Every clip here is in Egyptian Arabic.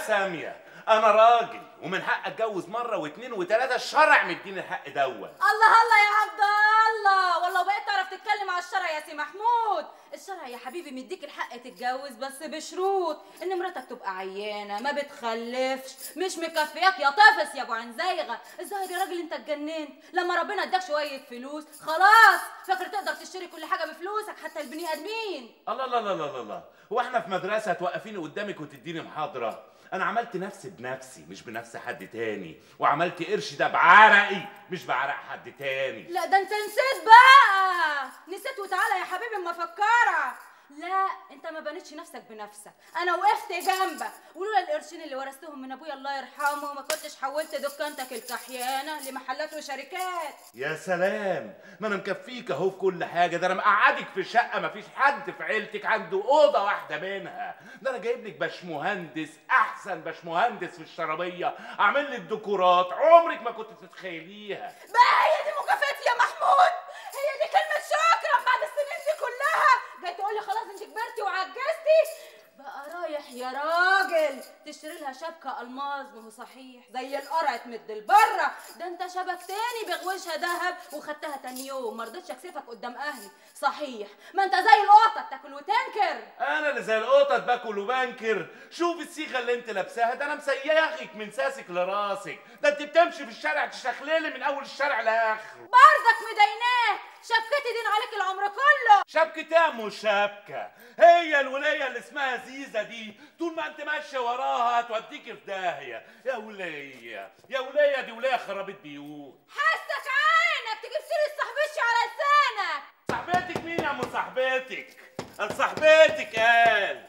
ساميه انا راجل ومن حق اتجوز مره واثنين وثلاثه الشرع مديني الحق دوت الله الله يا عبد الله والله بقيت تعرف تتكلم على الشرع يا سي محمود الشرع يا حبيبي مديك الحق تتجوز بس بشروط ان مراتك تبقى عيانه ما بتخلفش مش مكفياك يا طفس يا ابو عنزيغه الظاهر يا راجل انت اتجننت لما ربنا اداك شويه فلوس خلاص فاكر تقدر تشتري كل حاجه بفلوسك حتى البني ادمين الله لا لا لا لا لا هو احنا في مدرسه توقفيني قدامك وتديني محاضره انا عملت نفسي بنفسي مش بنفس حد تاني وعملت قرش ده بعرقي مش بعرق حد تاني لا ده انت نسيت بقى نسيت وتعالى يا حبيبي اما افكرك لا انت ما بنيتش نفسك بنفسك انا وقفت جنبك ولولا القرشين اللي ورثتهم من ابويا الله يرحمه ما كنتش حولت دكانتك الكحيانه لمحلات وشركات يا سلام ما انا مكفيك اهو في كل حاجه ده انا مقعدك في شقه ما فيش حد في عيلتك عنده اوضه واحده منها ده انا جايب لك باشمهندس احسن باشمهندس في الشرابيه عامل لك ديكورات عمرك ما كنت تتخيليها بقى هي دي مكافاتي يا محمود هي دي كلمه شكرا بعد السنين دي كلها جاي تقول لي خلاص انت كبرتي وعجزتي بقى رايح يا راجل تشتري لها شبكه الماظ ما هو صحيح زي القرع تمد لبره ده انت شبكتني بغوشها ذهب وخدتها تاني يوم ما رضيتش اكسفك قدام اهلي صحيح ما انت زي القطه تاكل وتنكر انا اللي زي القطط باكل وبنكر شوف الصيغه اللي انت لابساها ده انا مسيخك من ساسك لراسك ده انت بتمشي في الشارع تشخللي من اول الشارع لاخره برضك مديناك شبكتي دين عليك العمر كله شبكة ايه مش شبكة هي الولية اللي اسمها زيزة دي طول ما انت ماشية وراها هتوديك في داهية يا ولية يا ولية دي ولية خربت بيوت حاسك عينك تجيب سيرة صاحبتي على لسانك صاحبتك مين يا ام صاحبتك قال صاحبتك قال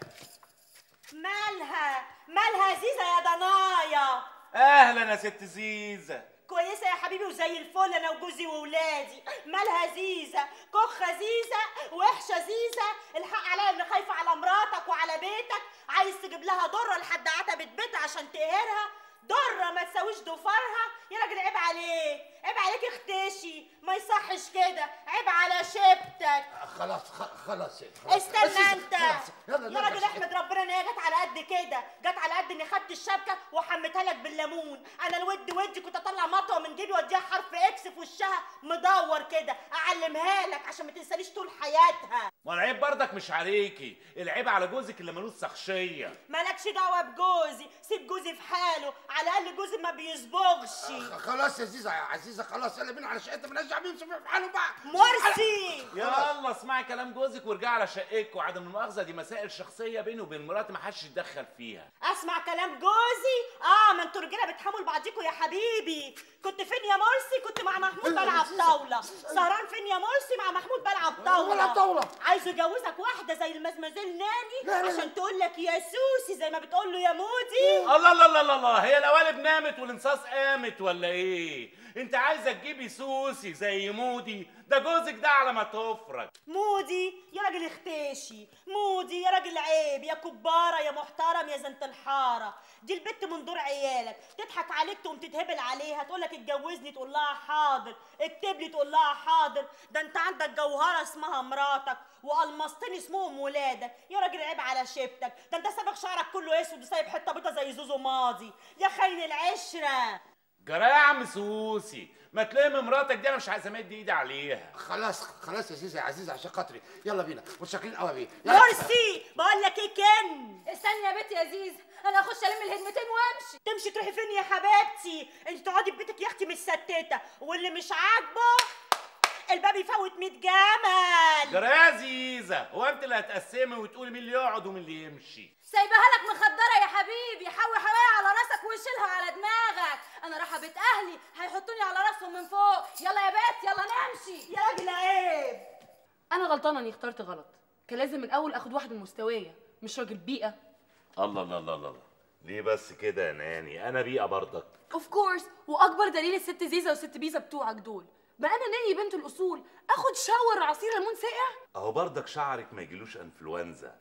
مالها مالها زيزة يا ضنايا اهلا يا ست زيزة كويسة يا حبيبي وزي الفل انا وجوزي وولادي مالها زيزة كخة زيزة وحشة زيزة الحق عليا اني خايفة على مراتك وعلى بيتك عايز تجيب لها ضرة لحد عتبة بيتها عشان تقهرها ضرة ما تساويش ضفارها يا راجل عيب عليك عيب عليك اختشي ما يصحش كده عيب على شبتك خلاص خ- خلاص خلاص. استنى بس- انت خلاص. يلا يا نرجع راجل شقتنا. احمد ربنا ان هي جت على قد كده جت على قد اني خدت الشبكه وحميتها لك بالليمون انا الود ودي كنت اطلع مطوه من جيبي واديها حرف اكس في وشها مدور كده اعلمها لك عشان ما تنسانيش طول حياتها ما العيب برضك مش عليكي العيب على جوزك اللي ملوش شخصية مالكش دعوه بجوزي سيب جوزي في حاله على الاقل جوزي ما بيصبغش خ- خلاص يا زيزة يا عزيزة خلاص يلا بينا على شقتنا مالناش دعوة بيهم سيبهم في حالهم بقى مرسي يلا اسمعي كلام جوزك وارجعي على شقتك وعدم المؤاخذة دي مسائل شخصية بيني وبين مراتي ما حدش يتدخل فيها اسمع كلام جوزي اه ما انتوا رجاله بتحموا لبعضيكوا يا حبيبي كنت فين يا مرسي كنت مع محمود بلعب طاوله سهران فين يا مرسي مع محمود بلعب طاوله بلعب طاولة. عايز يجوزك واحده زي المزمزيل ناني لا، لا. عشان تقول لك يا سوسي زي ما بتقول له يا مودي الله الله الله الله الله هي القوالب نامت والانصاص قامت ولا ايه انت عايزه تجيبي سوسي زي مودي ده جوزك ده على ما تفرج مودي يا راجل اختاشي مودي يا راجل عيب يا كبارة يا محترم يا زنت الحارة دي البت من دور عيالك تضحك عليك تقوم تتهبل عليها تقول لك اتجوزني تقول لها حاضر اكتب لي تقول لها حاضر ده انت عندك جوهرة اسمها مراتك والمصتين اسمهم ولادك يا راجل عيب على شيبتك ده انت سابق شعرك كله اسود وسايب حته بيضه زي زوزو ماضي يا خاين العشره جرى يا عم سوسي ما تلم مراتك دي انا مش عايز امد ايدي عليها خلاص خلاص يا زيزة يا عزيزة عشان خاطري يلا بينا متشكرين قوي بيه يلا. مرسي بقول لك ايه كن استني يا بنتي يا زيزة انا اخش الم الهدمتين وامشي تمشي تروحي فين يا حبيبتي انت تقعدي في بيتك يا اختي متستته واللي مش عاجبه الباب يفوت 100 جمل جرى يا زيزه هو انت اللي هتقسمي وتقولي مين اللي يقعد ومين اللي يمشي سايبها لك مخدره يا حبيبي حوي حوايا على راسك وشيلها على دماغك انا رايحه بيت اهلي هيحطوني على راسهم من فوق يلا يا بنت يلا نمشي يا راجل عيب انا غلطانه اني اخترت غلط كان لازم من الاول اخد واحده مستويه مش راجل بيئه الله الله الله الله ليه بس كده يا ناني انا بيئه برضك اوف كورس واكبر دليل الست زيزه والست بيزا بتوعك دول بقى انا ناني بنت الاصول اخد شاور عصير ليمون ساقع اهو برضك شعرك ما يجيلوش انفلونزا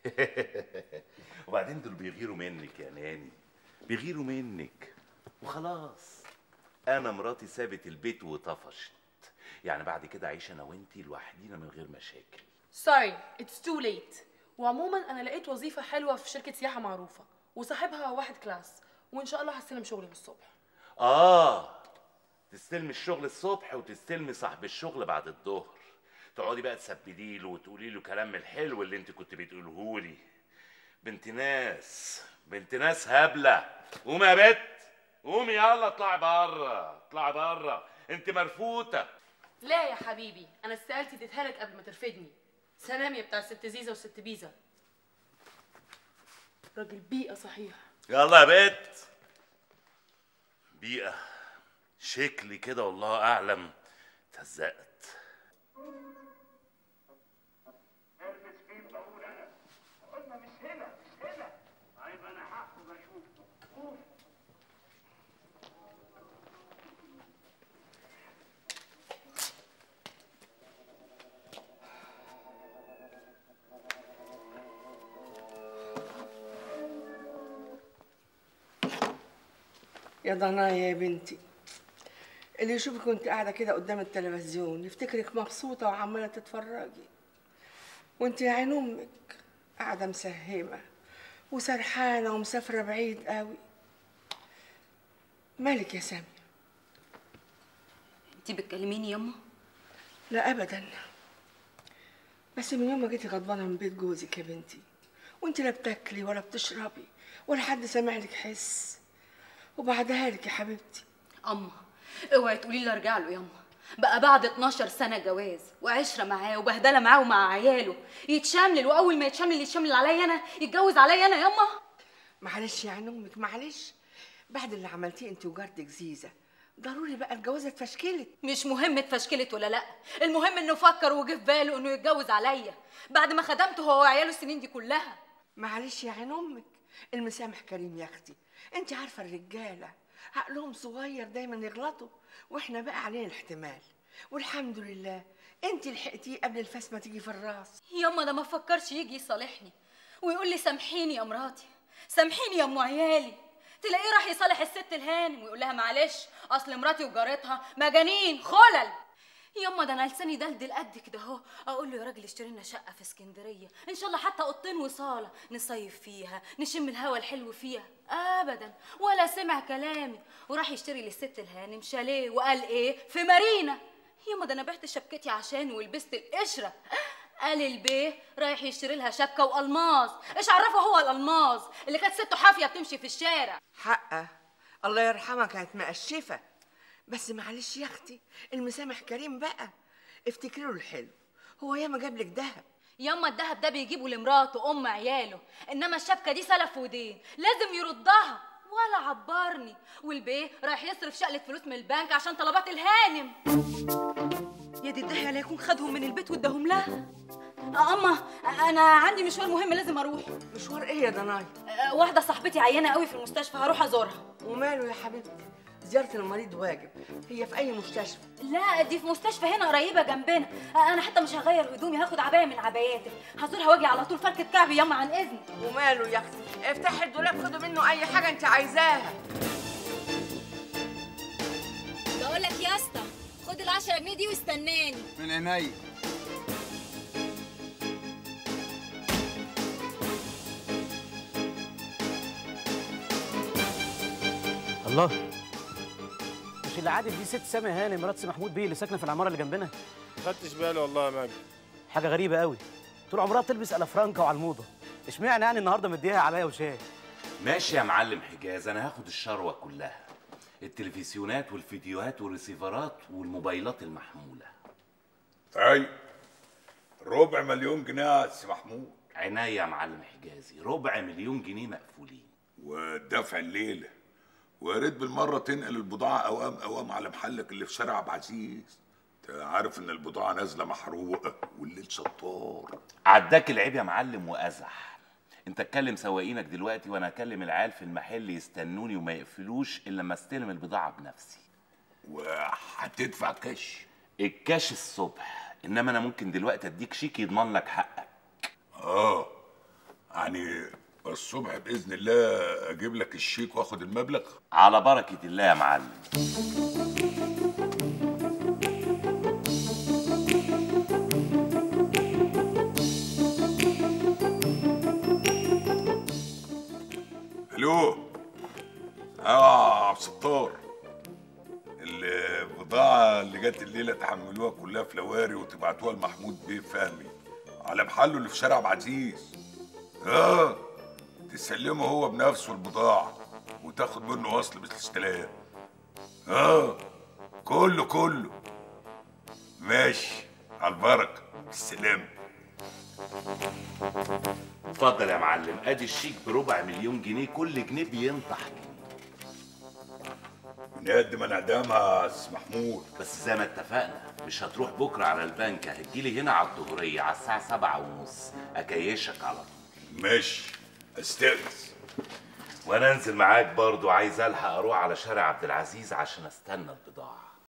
وبعدين دول بيغيروا منك يا ناني بيغيروا منك وخلاص انا مراتي سابت البيت وطفشت يعني بعد كده عيش انا وانتي لوحدينا من غير مشاكل سوري اتس تو ليت وعموما انا لقيت وظيفه حلوه في شركه سياحه معروفه وصاحبها واحد كلاس وان شاء الله هستلم شغلي من الصبح اه تستلمي الشغل الصبح وتستلمي صاحب الشغل بعد الظهر تقعدي بقى تسبدي له وتقولي له كلام الحلو اللي انت كنت بتقوله لي بنت ناس بنت ناس هبله قومي يا بت قومي يلا اطلعي بره اطلعي بره انت مرفوته لا يا حبيبي انا استقالتي تتهلك قبل ما ترفدني سلام يا بتاع ست زيزه وست بيزا راجل بيئه صحيح يلا يا بت بيئة شكلي كده والله أعلم تهزقت يا ضنايا يا بنتي اللي يشوفك وانت قاعده كده قدام التلفزيون يفتكرك مبسوطه وعماله تتفرجي وانت يا عين امك قاعده مسهمه وسرحانه ومسافره بعيد قوي مالك يا سامي انت بتكلميني يما لا ابدا بس من يوم ما جيتي غضبانه من بيت جوزك يا بنتي وانت لا بتاكلي ولا بتشربي ولا حد سامع لك حس وبعدها لك يا حبيبتي اما اوعي تقولي لي ارجع له يما بقى بعد 12 سنه جواز وعشره معاه وبهدله معاه ومع عياله يتشملل واول ما يتشملل يتشملل عليا انا يتجوز عليا انا يما معلش يا عين امك معلش بعد اللي عملتيه انت وجارتك زيزه ضروري بقى الجوازه اتفشكلت مش مهم اتفشكلت ولا لا المهم انه فكر وجه في باله انه يتجوز عليا بعد ما خدمته هو وعياله السنين دي كلها معلش يا عين امك المسامح كريم يا اختي انت عارفه الرجاله عقلهم صغير دايما يغلطوا واحنا بقى علينا الاحتمال والحمد لله انت لحقتيه قبل الفاس ما تيجي في الراس يما ده ما فكرش يجي يصالحني ويقول لي سامحيني يا مراتي سامحيني يا ام عيالي تلاقيه راح يصالح الست الهانم ويقول لها معلش اصل مراتي وجارتها مجانين خلل يما ده انا لساني دلدل قد كده اهو اقول له يا راجل اشتري لنا شقه في اسكندريه ان شاء الله حتى اوضتين وصاله نصيف فيها نشم الهوا الحلو فيها ابدا ولا سمع كلامي وراح يشتري للست الهانم شاليه وقال ايه في مارينا يما ده انا بعت شبكتي عشان ولبست القشره قال البيه رايح يشتري لها شبكه والماظ ايش عرفه هو الالماظ اللي كانت سته حافيه بتمشي في الشارع حقه الله يرحمها كانت مقشفه بس معلش يا اختي المسامح كريم بقى افتكري له الحلو هو ياما جاب لك دهب ياما الدهب ده بيجيبه لمراته ام عياله انما الشبكه دي سلف ودين لازم يردها ولا عبرني والبيه رايح يصرف شقلة فلوس من البنك عشان طلبات الهانم يا دي الدهية لا يكون خدهم من البيت واداهم لها آه، اما انا عندي مشوار مهم لازم اروح مشوار ايه يا ضناي آه، واحده صاحبتي عيانه قوي في المستشفى هروح ازورها وماله يا حبيبتي زياره المريض واجب هي في اي مستشفى لا دي في مستشفى هنا قريبه جنبنا آه، انا حتى مش هغير هدومي هاخد عبايه من عباياتك هزورها واجي على طول فركه كعبي ياما عن اذن وماله يا اختي افتحي الدولاب خدوا منه اي حاجه انت عايزاها بقول لك يا اسطى خد ال 10 جنيه دي واستناني من عينيا الله مش اللي عادل دي ست سامي هاني مرات سي محمود بيه اللي ساكنه في العماره اللي جنبنا خدتش بالي والله يا مجدي حاجه غريبه قوي طول عمرها بتلبس الافرانكا وعلى الموضه اشمعنى يعني النهارده مديها عليا وشاي ماشي يا معلم حجاز انا هاخد الشروه كلها التلفزيونات والفيديوهات والريسيفرات والموبايلات المحموله طيب ربع مليون جنيه يا سي محمود عينيا يا معلم حجازي ربع مليون جنيه مقفولين ودفع الليله ويا ريت بالمره تنقل البضاعه اوام اوام على محلك اللي في شارع عبد العزيز انت عارف ان البضاعه نازله محروقه والليل شطار عداك العيب يا معلم وازح انت اتكلم سواقينك دلوقتي وانا اكلم العيال في المحل يستنوني وما يقفلوش الا لما استلم البضاعه بنفسي وهتدفع كاش الكاش الصبح انما انا ممكن دلوقتي اديك شيك يضمن لك حقك اه يعني الصبح باذن الله اجيب لك الشيك واخد المبلغ على بركه الله يا معلم الو اه عبد الستار البضاعة اللي جت الليلة تحملوها كلها في لواري وتبعتوها لمحمود بيه فهمي على محله اللي في شارع عبد العزيز اه تسلمه هو بنفسه البضاعة وتاخد منه وصل بالاستلام اه كله كله ماشي على البركة السلام اتفضل يا معلم ادي الشيك بربع مليون جنيه كل جنيه بينطح نقدم انا قدامها سي محمود بس زي ما اتفقنا مش هتروح بكره على البنك هتجيلي هنا على الظهريه على الساعه سبعة ونص اكيشك على طول ماشي استأنس وانا انزل معاك برضو عايز الحق اروح على شارع عبد العزيز عشان استنى البضاعه